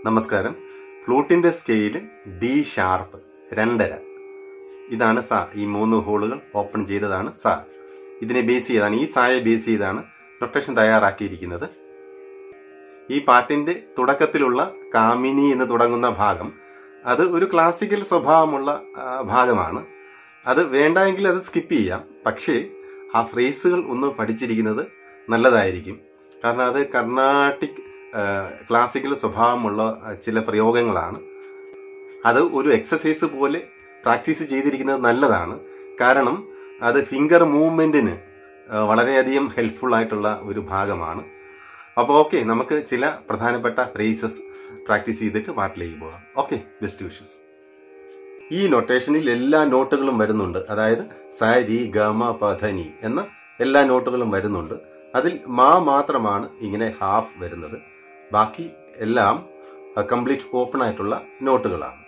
നമസ്കാരം ഫ്ലൂട്ടിന്റെ scale D sharp രണ്ടര ഇതാണ് സ ഈ മൂന്ന് ഹോളുകൾ ഓപ്പൺ ചെയ്തതാണ് സ ഇതിനെ ബേസ് ചെയ്താണ് ഈ സായെ ബേസ് ചെയ്താണ് നൊട്ടേഷൻ തയ്യാറാക്കിയിരിക്കുന്നത് ഈ പാട്ടിന്റെ തുടക്കത്തിലുള്ള കാമിനി എന്ന് തുടങ്ങുന്ന ഭാഗം അത് ഒരു ക്ലാസിക്കൽ സ്വഭാവമുള്ള ആ, ഭാഗമാണ് അത് വേണ്ടെങ്കിൽ അത് സ്കിപ്പ് ചെയ്യാം പക്ഷേ ആ ഫ്രേസുകൾ ഒന്ന് പഠിച്ചിരിക്കുന്നത് നല്ലതായിരിക്കും കാരണം അത് കർണാട്ടിക് ആ, ക്ലാസിക്കൽ സ്വഭാവമുള്ള ആ, ചില പ്രയോഗങ്ങളാണ് അത് ഒരു എക്സസൈസ് പോലെ പ്രാക്ടീസ് ചെയ്തിരിക്കുന്നത് നല്ലതാണ് കാരണം അത് ഫിംഗർ മൂവ്മെന്റിന് ആ, വളരെയധികം ഹെൽപ്ഫുൾ ആയിട്ടുള്ള ഒരു ഭാഗമാണ് അപ്പോൾ ഓക്കെ നമുക്ക് ചില പ്രധാനപ്പെട്ട ഫ്രേസസ് പ്രാക്ടീസ് ചെയ്തിട്ട് പാട്ടിലേക്ക് പോകാം ഓക്കെ ബെസ്റ്റ് വിഷസ് ഈ നൊട്ടേഷനിൽ എല്ലാ നോട്ടുകളും വരുന്നുണ്ട് അതായത് സ രി ഗ മ പ ധ നി എന്ന എല്ലാ നോട്ടുകളും വരുന്നുണ്ട് അതിൽ മാ മാത്രമാണ് ഇങ്ങനെ ഹാഫ് വരുന്നത് ബാക്കി എല്ലാം കംപ്ലീറ്റ് ഓപ്പൺ ആയിട്ടുള്ള നോട്ടുകളാണ്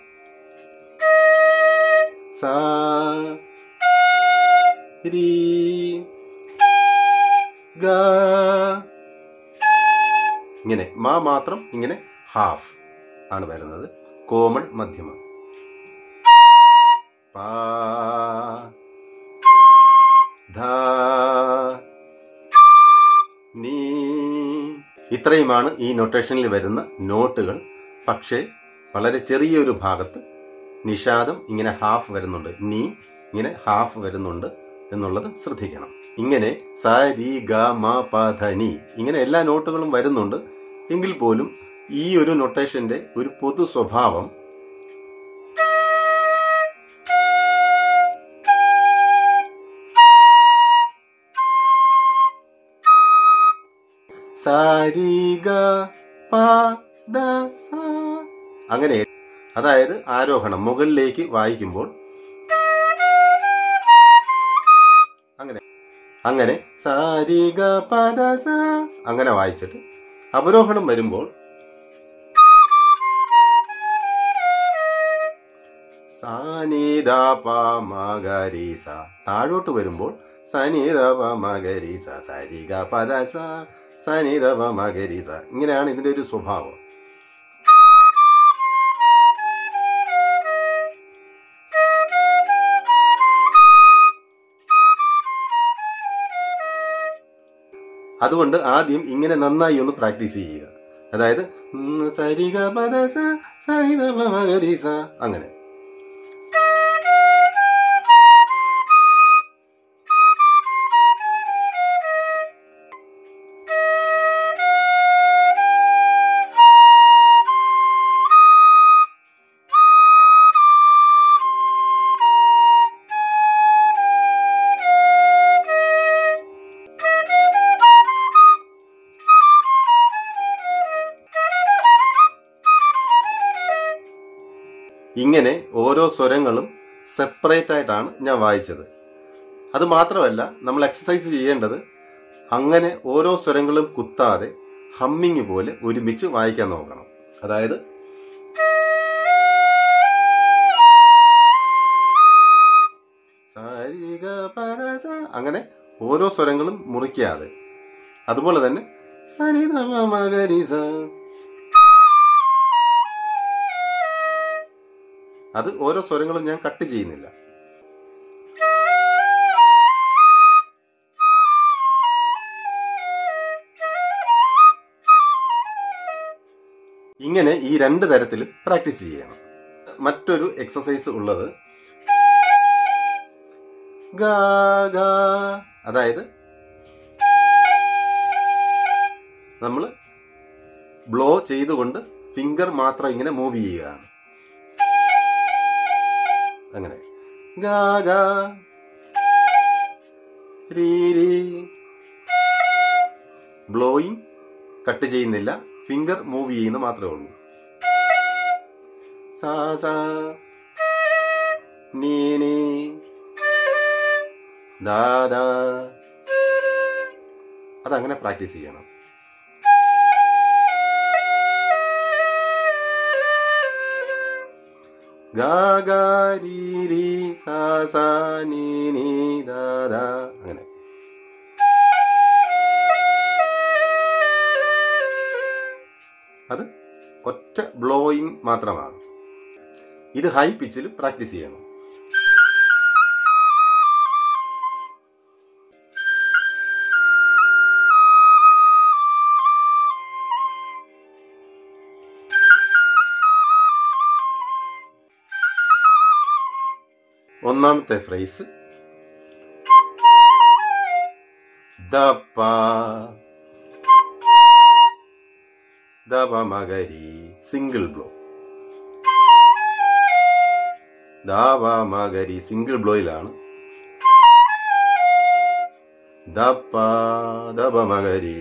സ രി ഗ ഇങ്ങനെ മാ മാത്രം ഇങ്ങനെ ഹാഫ് ആണ് വരുന്നത് കോമൺ മധ്യമം പാ ധ നീ ഇത്രയുമാണ് ഈ നൊട്ടേഷനിൽ വരുന്ന നോട്ടുകൾ പക്ഷേ വളരെ ചെറിയൊരു ഭാഗത്ത് നിഷാദം ഇങ്ങനെ ഹാഫ് വരുന്നുണ്ട് നീ ഇങ്ങനെ ഹാഫ് വരുന്നുണ്ട് എന്നുള്ളത് ശ്രദ്ധിക്കണം ഇങ്ങനെ സ രി ഗ മ പ ധ നി ഇങ്ങനെ എല്ലാ നോട്ടുകളും വരുന്നുണ്ട് എങ്കിൽ പോലും ഈ ഒരു നൊട്ടേഷന്റെ ഒരു പൊതു സ്വഭാവം സാരിഗ പ ദ സ അങ്ങനെ അതായത് ആരോഹണം മുകളിലേക്ക് വായിക്കുമ്പോൾ അങ്ങനെ അങ്ങനെ സാരിഗ പദ സ അങ്ങനെ വായിച്ചിട്ട് അവരോഹണം വരുമ്പോൾ സാനീത പ മകരീസ താഴോട്ട് വരുമ്പോൾ സനീത പ മകരീസ സരിഗ പദ സ സനീത പ മകരീസ ഇങ്ങനെയാണ് ഇതിന്റെ ഒരു സ്വഭാവം അതുകൊണ്ട് ആദ്യം ഇങ്ങനെ നന്നായി ഒന്ന് പ്രാക്ടീസ് ചെയ്യുക അതായത് ഉം, സരിഗ പദ സ സനിധ പ മകരീസ അങ്ങനെ ഇങ്ങനെ ഓരോ സ്വരങ്ങളും സെപ്പറേറ്റ് ആയിട്ടാണ് ഞാൻ വായിച്ചത് അത് മാത്രമല്ല നമ്മൾ എക്സസൈസ് ചെയ്യേണ്ടത് അങ്ങനെ ഓരോ സ്വരങ്ങളും കുത്താതെ ഹമ്മിങ് പോലെ ഒരുമിച്ച് വായിക്കാൻ നോക്കണം അതായത് സാരിഗ പദ സ അങ്ങനെ ഓരോ സ്വരങ്ങളും മുറിക്കാതെ അതുപോലെ തന്നെ സനിധ പ മകരീസ അത് ഓരോ സ്വരങ്ങളും ഞാൻ കട്ട് ചെയ്യുന്നില്ല ഇങ്ങനെ ഈ രണ്ട് തരത്തിൽ പ്രാക്ടീസ് ചെയ്യണം മറ്റൊരു എക്സസൈസ് ഉള്ളത് ഗാ ഗാ അതായത് നമ്മൾ ബ്ലോ ചെയ്തുകൊണ്ട് ഫിംഗർ മാത്രം ഇങ്ങനെ മൂവ് ചെയ്യുകയാണ് അങ്ങനെ ഗാ ഗാ രീ രീ ബ്ലോയിങ് കട്ട് ചെയ്യുന്നില്ല ഫിംഗർ മൂവ് ചെയ്യുന്ന മാത്രമേ ഉള്ളൂ സാ സാ നീ നീ ദാ ദാ അതങ്ങനെ പ്രാക്ടീസ് ചെയ്യണം ഗാ ഗാ രീ രീ സാ സാ നീ നീ ദാ ദാ അങ്ങനെ അത് ഒറ്റ ബ്ലോയിങ് മാത്രമാണ് ഇത് ഹൈ പിച്ചിൽ പ്രാക്ടീസ് ചെയ്യണം ഒന്നാമത്തെ ഫ്രേസ് ദപ്പ ദപ മകരി സിംഗിൾ ബ്ലോ ദാവ മകരി സിംഗിൾ ബ്ലോയിലാണ് ദപ്പ ദപ മകരി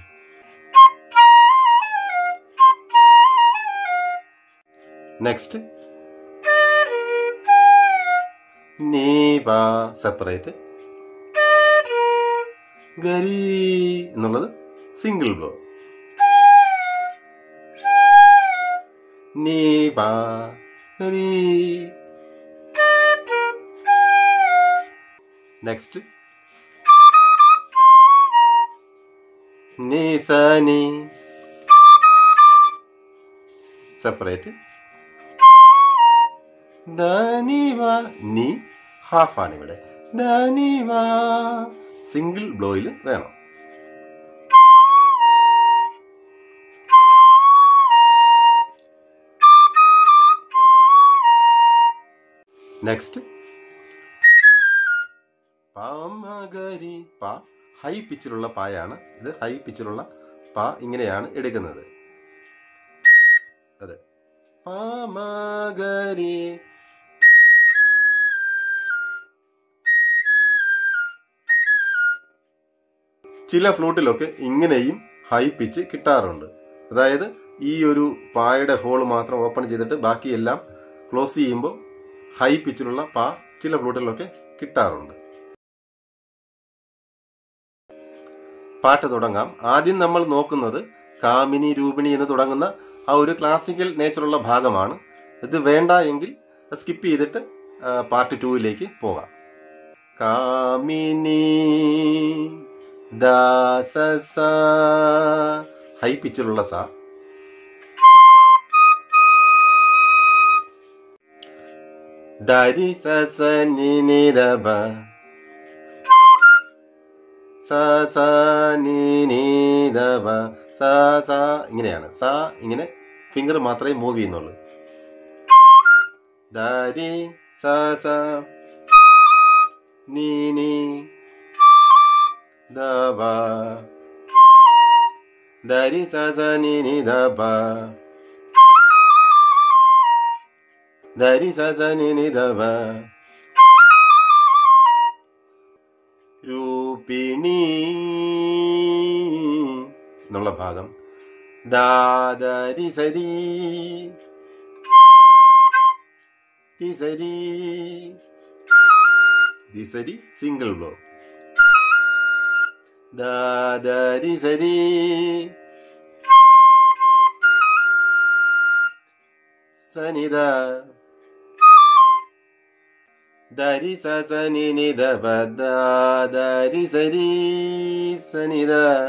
നെക്സ്റ്റ് നീപ സെപ്പറേറ്റ് ഗരി എന്നുള്ളത് സിംഗിൾ ബ്ലോ നീപ ഗരി നെക്സ്റ്റ് നീസനി സെപ്പറേറ്റ് ധനിവ നീ ഹാഫ് ആണ് ഇവിടെ ധനിവ സിംഗിൾ ബ്ലോയിൽ വേണം നെക്സ്റ്റ് പാമഗരി പ ഹൈ പിച്ചിലുള്ള പായാണ് ഇത് ഹൈ പിച്ചിലുള്ള പ ഇങ്ങനെയാണ് എടുക്കുന്നത് അതെ പാമഗരി ചില ഫ്ലൂട്ടിലൊക്കെ ഇങ്ങനെയും ഹൈ പിച്ച് കിട്ടാറുണ്ട് അതായത് ഈ ഒരു പായുടെ ഹോൾ മാത്രം ഓപ്പൺ ചെയ്തിട്ട് ബാക്കിയെല്ലാം ക്ലോസ് ചെയ്യുമ്പോൾ ഹൈ പിച്ചിലുള്ള പാ ചില ഫ്ലൂട്ടിലൊക്കെ കിട്ടാറുണ്ട് പാട്ട് തുടങ്ങാം ആദ്യം നമ്മൾ നോക്കുന്നത് കാമിനി രൂപിണി എന്ന് തുടങ്ങുന്ന ആ ഒരു ക്ലാസിക്കൽ നേച്ചറുള്ള ഭാഗമാണ് ഇത് വേണ്ട എങ്കിൽ സ്കിപ്പ് ചെയ്തിട്ട് പാർട്ട് ടൂവിലേക്ക് പോകാം കാമിനി ദാസ ഹൈ പിച്ചിലുള്ള സ ദരി സ നി നി ദ ബ സ സ നി നി ദ ബ സ സ ഇങ്ങനെയാണ് സ ഇങ്ങനെ ഫിംഗർ മാത്രമേ മൂവ് ചെയ്യുന്നുള്ളൂ ദരി സ സ നീ നീ ദ ബ ദരി സ സ നി നി ദ ബ ദരി സ സ നി നി ദ ബ രൂപിണി എന്നുള്ള ഭാഗം ദാദരി സരി തിസരി ദിസരി സിംഗിൾ ബ്ലോ ദാദരി സരി സനിത ദരി സ സനി നിധ ദരി സരി സനിത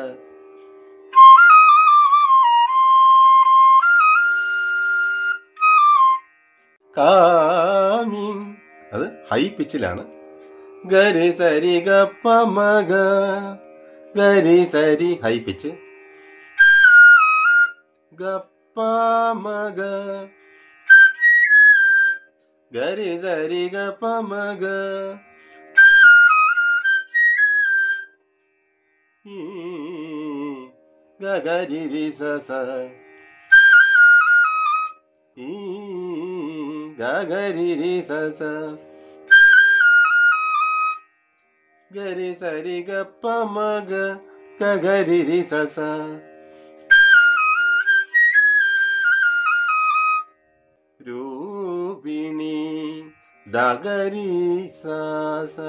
കാമി അത് ഹൈ പിച്ചിലാണ് ഗരി സരി ഗപ്പ മഗ ഗരി സരി ഹൈ പിച്ച് ഗപ്പ മഗ ഗരി സരി ഗപ്പ മഗ ഈ ഗരി രി സ സ ഈ ഗരി രി സ സ ഗരി സരി ഗപ്പ മഗ ഗരി രി സ സ രൂപിണി ദഗരി സ സ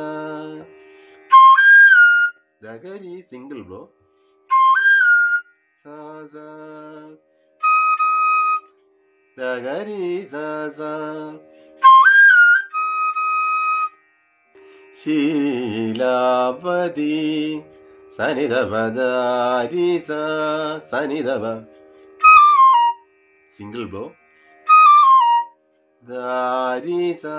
ദഗരി സിംഗിൾ ബ്ലോ സ സ ദഗരി സ സ ശീലാപതി സനിധപദാരി സ സനിധപ സിംഗിൾ ബ്ലോ ദാരി സ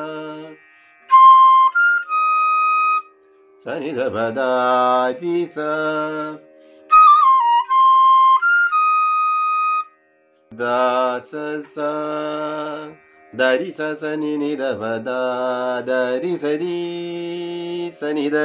സനി ധ പ ദാരി സ ദാസ സ ദരി സ സനി നി ധ പ ദാ ദരി സരി സനി ധ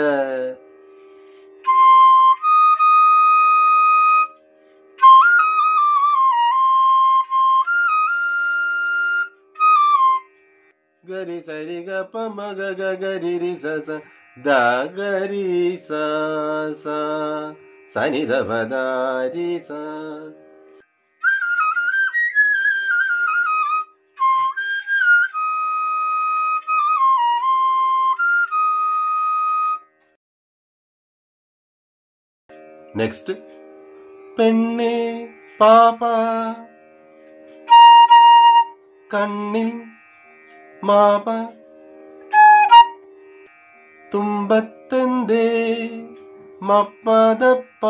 ഗരി സരി ഗ പ മ ഗ ഗ ഗരി രി സ സ ദ ഗരി സ സ സനി ധ പ ദ രി സ നെക്സ്റ്റ് പെണ്ണെ പാപ കണ്ണിൽ മാപ തുമ്പത്തെന്തേ മപ്പതപ്പ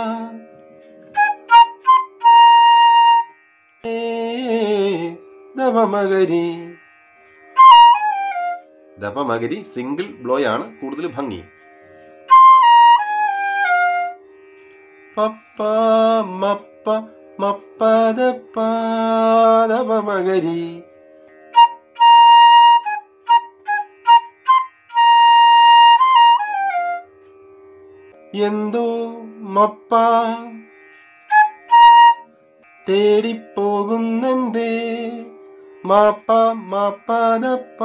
ദപമകരി ദപമകരി സിംഗിൾ ബ്ലോയാണ് കൂടുതൽ ഭംഗി പപ്പ മപ്പ മപ്പതപ്പ ദപമകരി എന്തോ മപ്പ തേടിപ്പോകുന്നെന്തേ മാപ്പ മാപ്പാതപ്പ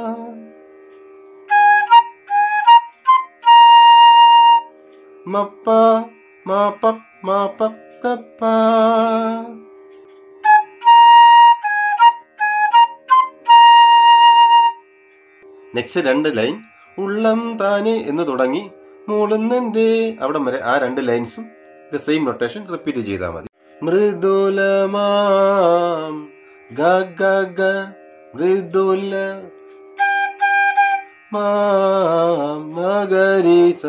മപ്പ മാപ്പ മാപ്പത്തപ്പ നെക്സ്റ്റ് രണ്ട് ലൈൻ ഉള്ളം താനെ എന്ന് തുടങ്ങി മൂളുന്നെന്തേ അവിടം വരെ ആ രണ്ട് ലൈൻസും ദ സെയിം നൊട്ടേഷൻ റിപ്പീറ്റ് ചെയ്താൽ മതി മൃദുലമാം ഗ ഗ ഗ മൃദുല മകരീസ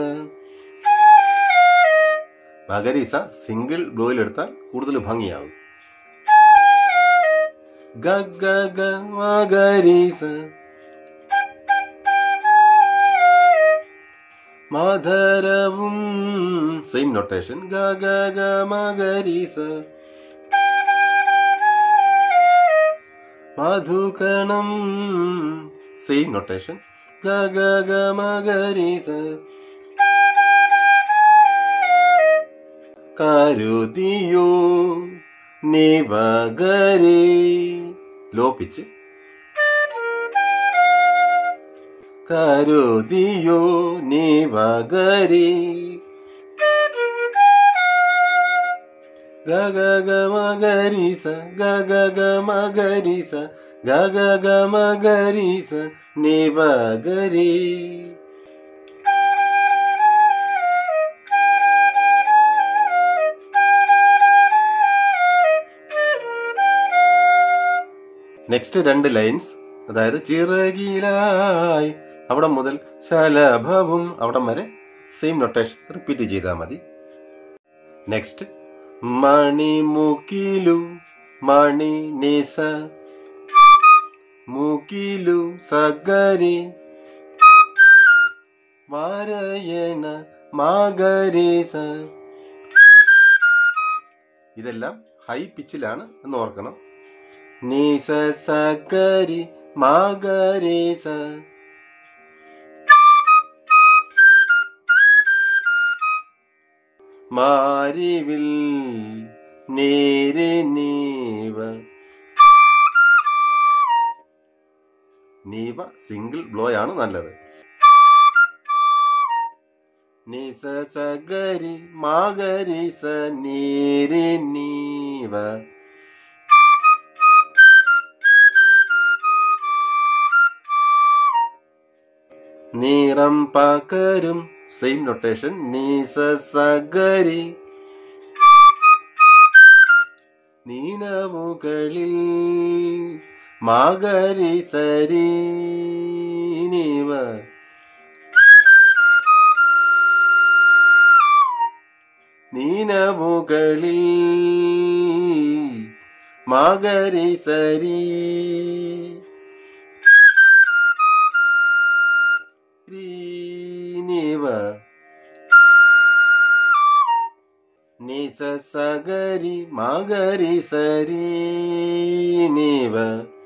മകരീസ സിംഗിൾ ബ്ലോയിൽ എടുത്താൽ കൂടുതൽ ഭംഗിയാകും ഗ ഗ ഗ മകരീസ മാധരവും സെയിം നൊട്ടേഷൻ ഗ ഗ ഗ മകരീസ മധുകണം സെയിം നൊട്ടേഷൻ ഗ ഗ ഗ മകരീസ കരുതിയോ നിവകരേ ലോ പിച്ച് കരുതിയോ നിവകരി ഗഗ ഗമഗരിസ ഗഗ ഗമഗരിസ ഗഗ ഗമഗരിസ നിവകരി നെക്സ്റ്റ് രണ്ട് ലൈൻസ് അതായത് ചിറകിലായി അവിടെ മുതൽ ശലഭവും അവിടം വരെ സെയിം നൊട്ടേഷൻ റിപ്പീറ്റ് ചെയ്താൽ മതി നെക്സ്റ്റ് മണിമുക്കിലു മണി നിസ മുക്കിലു സഗരി വാരയണ മാഗരീസ ഇതെല്ലാം ഹൈ പിച്ചിലാണ് എന്ന് ഓർക്കണം നീസ സഗരി മാഗരീസ മാരിവിൽ നേരെ നീവ നീവ സിംഗിൾ ബ്ലോ ആണ് നല്ലത് നിസ സഗരി മാഗരിസ നീരെ നീവ നിറം പകരും സെയിം നൊട്ടേഷൻ നീസ സഗരി നീനമുകളിൽ മാഗരി സരി നീവ നീനമുകളിൽ മകരി സരി രീ നിവ നിസ സഗരി മകരി സരി നിവ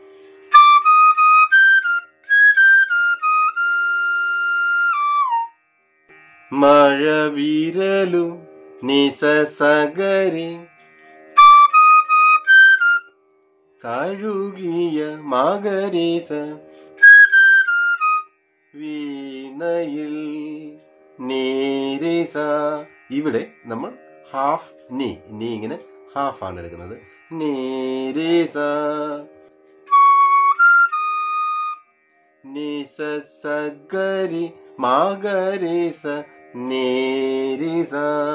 മഴ വിരലു നിസ സഗരി കഴുകിയ മകരീസ വീണയിൽ നീരിസ ഇവിടെ നമ്മൾ ഹാഫ് നീ നീ ഇങ്ങനെ ഹാഫ് ആണ് എടുക്കുന്നത് നീരിസ നിസ സഗരി മകരീസ നീരിസ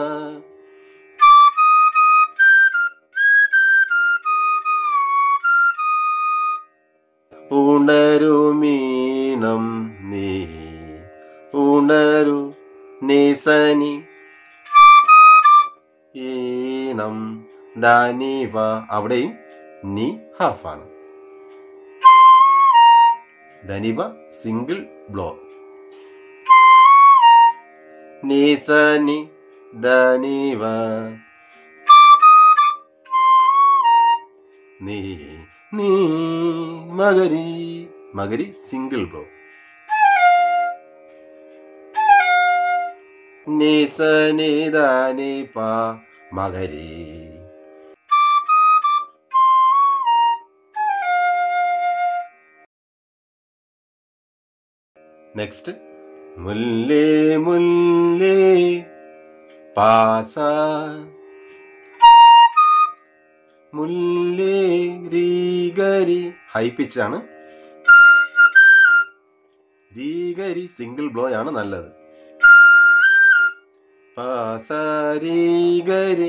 ഉണരുമീനം നീ ഉണരു നിസനി ഈണം ദാനിവ അവിടെയും നീ ഹാഫാണ് ധനിവ സിംഗിൾ ബ്ലോ നിസനി ധനിവ നീ നീ മകരി മകരി സിംഗിൾ ബ്ലോ നിസനിദാനി പ മകരി നെക്സ്റ്റ് മുല്ലേ മുല്ലേ പാസ മുല്ലേ രീഗരി ഹൈ പിച്ചാണ് രീഗരി സിംഗിൾ ബ്ലോ ആണ് നല്ലത് പാസരീഗരി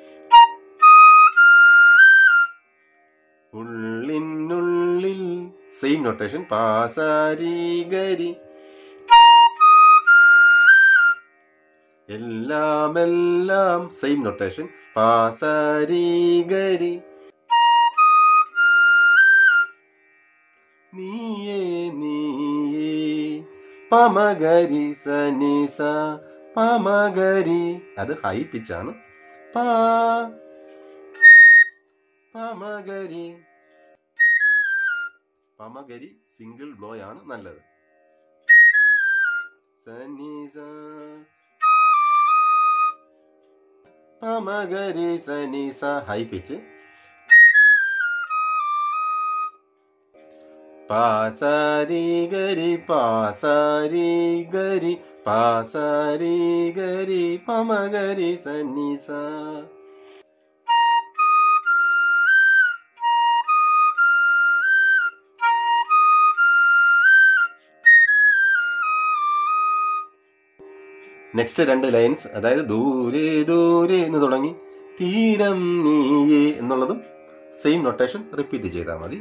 ഉള്ളിനുള്ളിൽ സെയിം നൊട്ടേഷൻ പാസരീഗരി എല്ലാം എല്ലാം സെയിം നൊട്ടേഷൻ പാസരീഗരി നീയേ നീയേ പമഗരി സനിസ പമഗരി അത് ഹൈ പിച്ചാണ് പാ പമഗരി പമഗരി സിംഗിൾ ബ്ലോ ആണ് നല്ലത് സനിസ പമഗരി സനിസ ഹൈ പിച്ച് പാസാരി ഗരി പാസാരി ഗരി പാസാരി ഗരി പമഗരി സന്നിസ നെക്സ്റ്റ് രണ്ട് ലൈൻസ് അതായത് ദൂരെ ദൂരെ എന്ന് തുടങ്ങി തീരം നീയേ എന്നുള്ളതും സെയിം നൊട്ടേഷൻ റിപ്പീറ്റ് ചെയ്താൽ മതി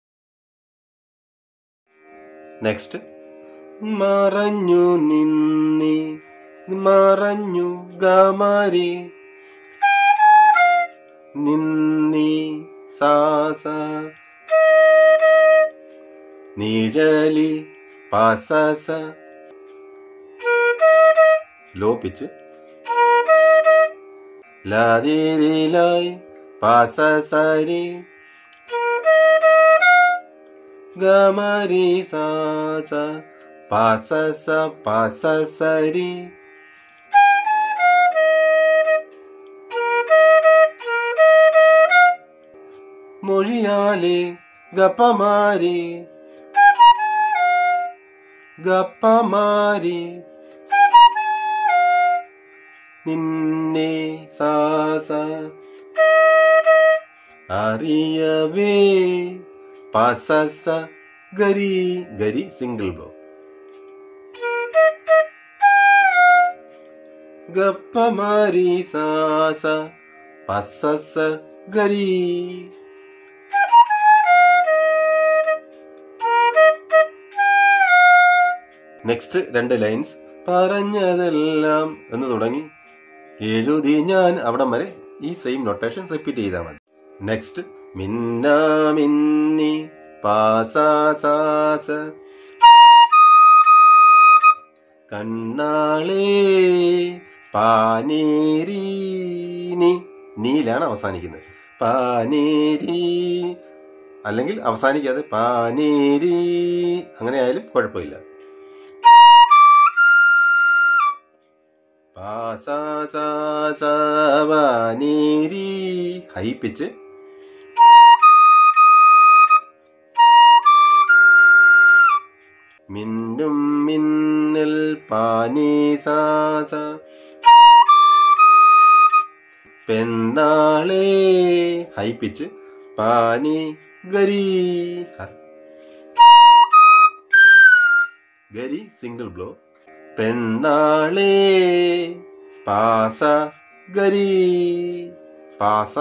നെക്സ്റ്റ് മറഞ്ഞു നിന്നി മറഞ്ഞു ഗമരി നിന്നി സാസ നിഴലി പസസ ലോപിച്ച് ലാതിരിലായി പസസരി ഗമരി സാസ പസസ പസസരി മൊഴിയാലെ ഗപ്പമാരി ഗപ്പമാരി നിന്നെ സാസ അറിയവേ പസസ ഗരി ഗരി സിംഗിൾ ബ്ലോ ഗപ്പമാരി സാസ പസസ ഗരി നെക്സ്റ്റ് രണ്ട് ലൈൻസ് പറഞ്ഞതെല്ലാം എന്ന് തുടങ്ങി എഴുതി ഞാൻ അവിടം വരെ ഈ സെയിം നൊട്ടേഷൻ റിപ്പീറ്റ് ചെയ്താൽ മതി നെക്സ്റ്റ് മിന്നാമിന്നി പാസാസാസ കണ്ണാളേ പാനേരീനി നീലാണ് അവസാനിക്കുന്നത് പാനേരി അല്ലെങ്കിൽ അവസാനിക്കാതെ പാനേരി അങ്ങനെ ആയാലും കുഴപ്പമില്ല പാനേരി ഹൈ പിച്ച് മിന്നും മിന്നൽ പാനീസാസ പെണ്ണാളേ ഹൈ പിച്ച് പാനി ഗരി ഗരി സിംഗിൾ ബ്ലോ പെണ്ണാളേ പാസ ഗരി പാസ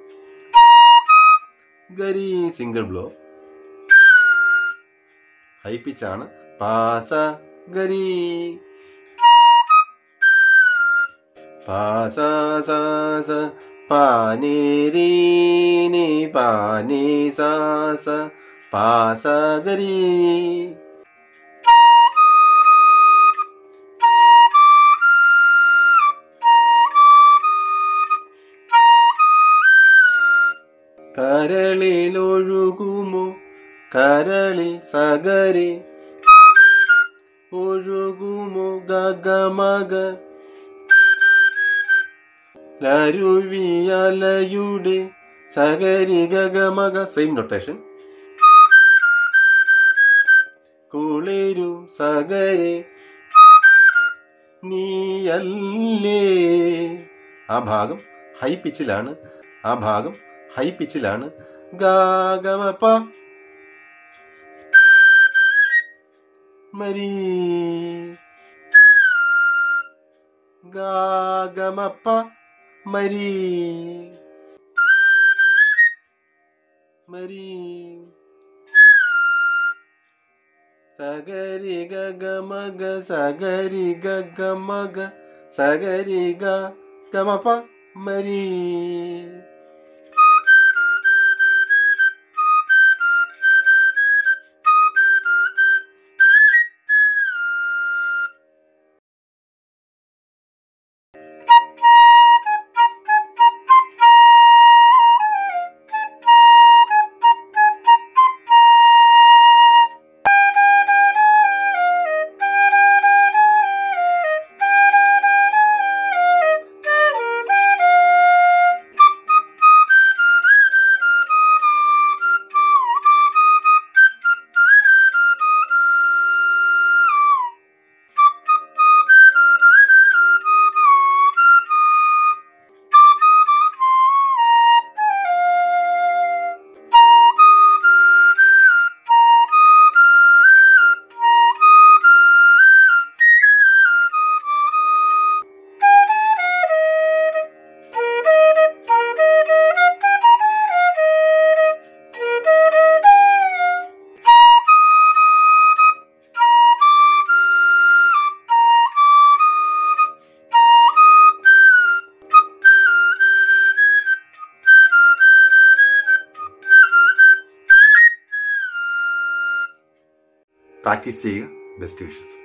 ഗരി സിംഗിൾ ബ്ലോ ഹൈ പിച്ചാണ് പാസ ഗരി പാസ സാസ പാനീരീനി പാനി സാസ പാസ ഗരി കരളിലൊഴുകുമോ കരളിൽ സഗരെ ഒഴുകുമോ ഗഗമക ലരുവിയലയുടെ സഗരി ഗഗമക സെയിം നൊട്ടേഷൻ കുളിരു സഗരെ നീയല്ലേ ആ ഭാഗം ഹൈ പിച്ചിലാണ് ആ ഭാഗം ഹൈ പിച്ചിലാണ് ഗാഗമപ മരീ ഗാഗമപ്പ മരീ മരീ സഗരി ഗഗമഗ സഗരി ഗഗമഗ സഗരി ഗ ഗമപ മരീ പ്രാക്ടീസ് ചെയ്യുക ബെസ്റ്റ് വിഷസ്